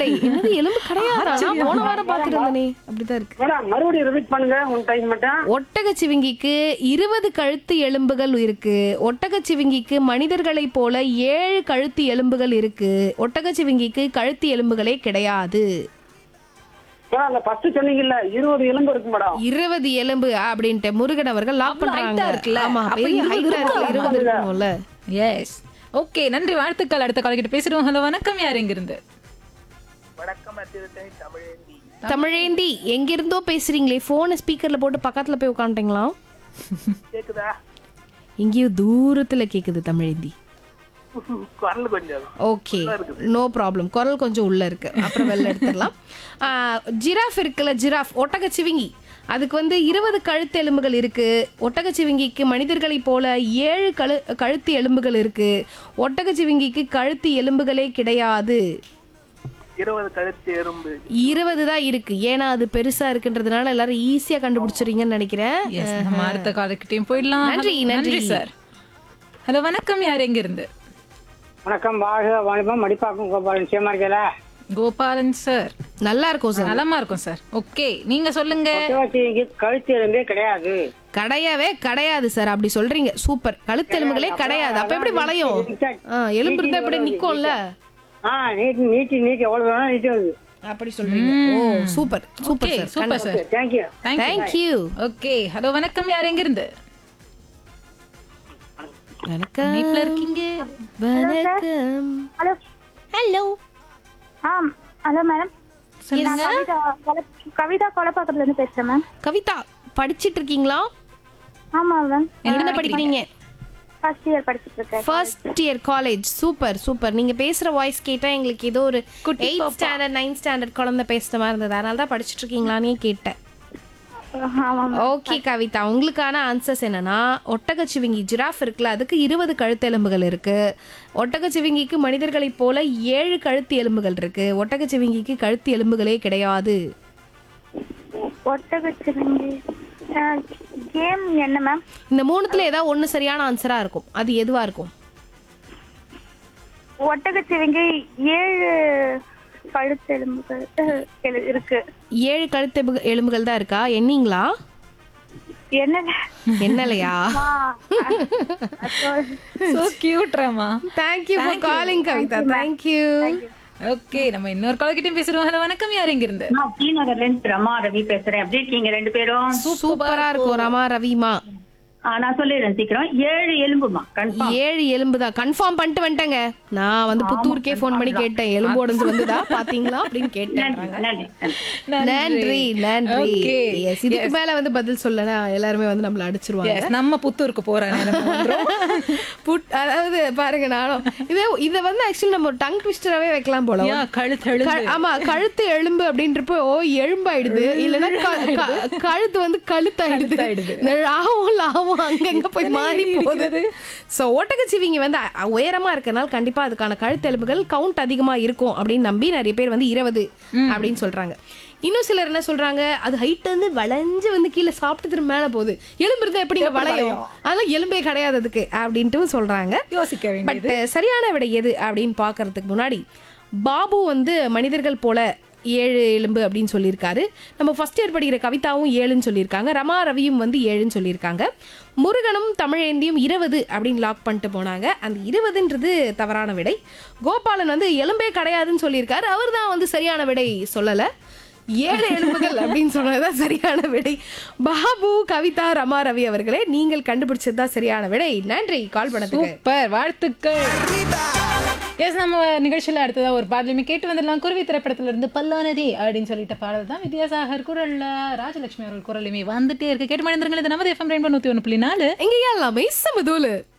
விடை என்னது எலும்பு கிடையாதா நான் போன வாரம் பார்த்துருந்தேனே அப்படிதான் இருக்கு மேடம் மறுபடியும் ரிப்பீட் பண்ணுங்க உன் டைம் மட்டும் ஒட்டகச்சிவிங்கிக்கு இருபது கழுத்து எலும்புகள் இருக்கு ஒட்டகச்சிவிங்கிக்கு மனிதர்களைப் போல ஏழு கழுத்து எலும்புகள் இருக்கு ஒட்டகச்சிவிங்கிக்கு கழுத்து எலும்புகளே கிடையாது மேடம் அந்த ஃபர்ஸ்ட் சொன்னீங்கல்ல இருபது எலும்பு இருக்கு மேடம் இருபது எலும்பு அப்படின்ட்டு முருகன் அவர்கள் லாக் அவ்வளவு height பண்றாங்க ஆ இருக்குல்ல? ஆமா அப்ப பெரிய இருபது height ஆ இருக்கு, இருக்கும். இருபது இருக்கும்ல எஸ் ஓகே நன்றி வாழ்த்துக்கள் அடுத்த கால் கிட்ட பேசுறோம் ஹலோ வணக்கம் யார் எங்க இருந்து தமிழேந்தி எங்கிருந்தோ பேசுறீங்களே போனை ஸ்பீக்கர்ல போட்டு பக்கத்துல போய் உட்காந்துட்டீங்களா கேக்குதா எங்கேயோ தூரத்துல கேக்குது தமிழேந்தி குரல் கொஞ்சம் ஓகே நோ ப்ராப்ளம் குரல் கொஞ்சம் உள்ள இருக்கு அப்புறம் வெளில எடுத்துடலாம் ஜிராஃப் இருக்குல்ல ஜிராஃப் ஒட்டகச்சிவிங்கி அதுக்கு வந்து இருபது கழுத்து எலும்புகள் இருக்கு ஒட்டகச்சிவிங்கிக்கு மனிதர்களைப் போல ஏழு கழு கழுத்து எலும்புகள் இருக்கு ஒட்டகச்சிவிங்கிக்கு கழுத்து எலும்புகளே கிடையாது இருபது கழுத்து எறும்பு இருபது தான் இருக்கு ஏன்னா அது பெருசா இருக்குன்றதுனால எல்லாரும் ஈஸியா கண்டுபிடிச்சிருங்கன்னு நினைக்கிறேன் எஸ் நம்ம அடுத்த காலக்கிட்டையும் போயிடலாம் நன்றி, Hello, நன்றி. சார் ஹலோ வணக்கம் யார் எங்க இருந்து வணக்கம் வாழ்க வாணிபம் மடிப்பாக்கம் கோபாலன் சேமா இருக்கல கோபாலன் சார் நல்லா இருக்கும் சார் நலமா இருக்கும் சார் ஓகே நீங்க சொல்லுங்க கழுத்து எலும்பே கிடையாது கிடையவே கிடையாது சார் அப்படி சொல்றீங்க சூப்பர் கழுத்து எலும்புகளே கிடையாது அப்ப எப்படி வளையும் ஆ, எலும்பு இருந்தா எப்படி நிக்கும்ல ஆ நீட்டி நீட்டி நீட்டி எவ்வளவு வேணா நீட்டி வருது அப்படி சொல்றீங்க ஓ super super okay sir super sir thank you thank you okay hello வணக்கம் யார் எங்க இருந்து வணக்கம் இணைப்புல இருக்கீங்க வணக்கம் ஹலோ ஹலோ ஆ ஹலோ மேடம் சொல்லுங்க கவிதா கொல- கவிதா கொலப்பாக்கத்துல இருந்து பேசுறேன் மேம் கவிதா படிச்சிட்டு இருக்கீங்களா ஆமா மேம் என்ன படிக்கிறீங்க ஃபர்ஸ்ட் இயர் படிச்சிட்டு இருக்கேன் first year college super super நீங்க பேசுற வாய்ஸ் கேட்டா எங்களுக்கு ஏதோ ஒரு எயிட் ஸ்டாண்டர்ட் நைன்த் ஸ்டாண்டர்ட் குழந்தை பேசுற மாதிரி இருந்தது அதனால தான் படிச்சிட்டு இருக்கீங்களான்னு கேட்டேன் ஆமா மேம் ஓகே கவிதா உங்களுக்கான ஆன்சர்ஸ் என்னன்னா ஒட்டகச்சிவிங்கி ஜிராஃப் இருக்குல்ல அதுக்கு இருபது கழுத்து எலும்புகள் இருக்கு ஒட்டகச்சிவிங்கிக்கு மனிதர்களைப் போல ஏழு கழுத்து எலும்புகள் இருக்கு ஒட்டகச்சிவிங்கிக்கு கழுத்து எலும்புகளே கிடையாது ஒட்டகச்சிவிங்கி கேம் என்ன மேம் இந்த மூணுத்துல ஏதாவது ஒண்ணு சரியான ஆன்சரா இருக்கும் அது எதுவா இருக்கும் ஒட்டகச்சிவிங்கி ஏழு கழுத்து எலும்புகள் அஹ், எழு- இருக்கு ஏழு கழுத்து எலும்பு- எலும்புகள் தான் இருக்கா எண்ணீங்களா என்ன என்னலையா ஆ, அப்போ- so cute Rama thank you for calling Kavitha thank you okay நம்ம இன்னொரு காலக்கிட்டையும் பேசுறோம் ஹலோ வணக்கம் யார் எங்க இருந்து நான் டி நகர்ல இருந்து ரமா ரவி பேசுறேன் எப்படி இருக்கீங்க ரெண்டு பேரும் சூப்பரா இருக்கும் ரமா ரவிமா ஆ, நான் சொல்லிடுறேன் சீக்கிரம் ஏழு எலும்புமா கன்ஃபார்ம் ஏழு எலும்பு தான் கன்ஃபார்ம் பண்ணிட்டு வந்துட்டேங்க நான் வந்து புத்தூருக்கே ஃபோன் பண்ணி கேட்டேன் எலும்பு உடஞ்சு வந்துதா பாத்தீங்களா அப்படின்னு கேட்டேன் நன்றி நன்றி நன்றி Okay. Yes, இதுக்கு மேல வந்து பதில் சொல்லனா எல்லாருமே வந்து நம்மள அடிச்சிருவாங்க Yes, நம்ம புத்தூருக்கு போற நேரம் வந்துரும். புட் அதாவது பாருங்க நானும் இதை இதை வந்து ஆக்சுவலி நம்ம டங் ட்விஸ்டராகவே வைக்கலாம் போல Yeah, கழுத்து எழுந்து. க- ஆமா கழுத்து எலும்பு அப்படின்றப்போ ஓ எலும்பாயிடுது இல்லைன்னா க- க- கழுத்து வந்து கழுத்தாயிடுது கழுத்தாயிடுது. இந்த லாவும் லாவும் அங்கங்க போய் மாறி போகுது ஸோ ஓட்டக்கச்சிவிங்க வந்து அ- உயரமா இருக்கறனால கண்டிப்பா அதுக்கான கழுத்து எலும்புகள் கவுண்ட் அதிகமா இருக்கும் அப்படின்னு நம்பி நிறைய பேர் வந்து இருபது அப்படின்னு சொல்றாங்க இன்னும் சிலர் என்ன சொல்றாங்க அது ஹைட் வந்து வளைஞ்சு வந்து கீழே சாப்பிட்டு திரும்ப மேல போகுது எலும்பு இருந்தா எப்படி வளையும் அதெல்லாம் எலும்பே கிடையாது அதுக்கு அப்படின்ட்டு சொல்றாங்க யோசிக்க வேண்டியது பட் சரியான விடை எது அப்படின்னு பார்க்கறதுக்கு முன்னாடி பாபு வந்து மனிதர்கள் போல ஏழு எலும்பு அப்படின்னு சொல்லியிருக்காரு நம்ம ஃபர்ஸ்ட் இயர் படிக்கிற கவிதாவும் ஏழுன்னு சொல்லியிருக்காங்க ரமா ரவியும் வந்து ஏழுன்னு சொல்லியிருக்காங்க முருகனும் தமிழேந்தியும் இருபது அப்படின்னு லாக் பண்ணிட்டு போனாங்க அந்த இருபதுன்றது தவறான விடை கோபாலன் வந்து எலும்பே கிடையாதுன்னு சொல்லியிருக்காரு அவர் தான் வந்து சரியான விடை சொல்லலை ஏழு எலும்புகள் அப்படின்னு சொன்னதுதான் சரியான விடை பாபு கவிதா ரமா ரவி அவர்களே நீங்கள் கண்டுபிடிச்சது தான் சரியான விடை நன்றி கால் பண்ணதுக்கு சூப்பர் வாழ்த்துக்கள் எஸ் நம்ம நிகழ்ச்சியில அடுத்ததா ஒரு பாடலுமே கேட்டு வந்துடலாம் குருவி திரைப்படத்துல இருந்து பல்லானதே அப்படின்னு சொல்லிட்ட பாடல் தான் வித்யாசாகர் குரல்ல ராஜலட்சுமி அவர்கள் குரலுமே வந்துட்டே இருக்கு கேட்டு மணிந்திரங்கள் இது நமது எஃப்எம் ரெயின்போ நூத்தி ஒன்று புள்ளி நாலு எங்கேயா எல்லாமே சமதூலு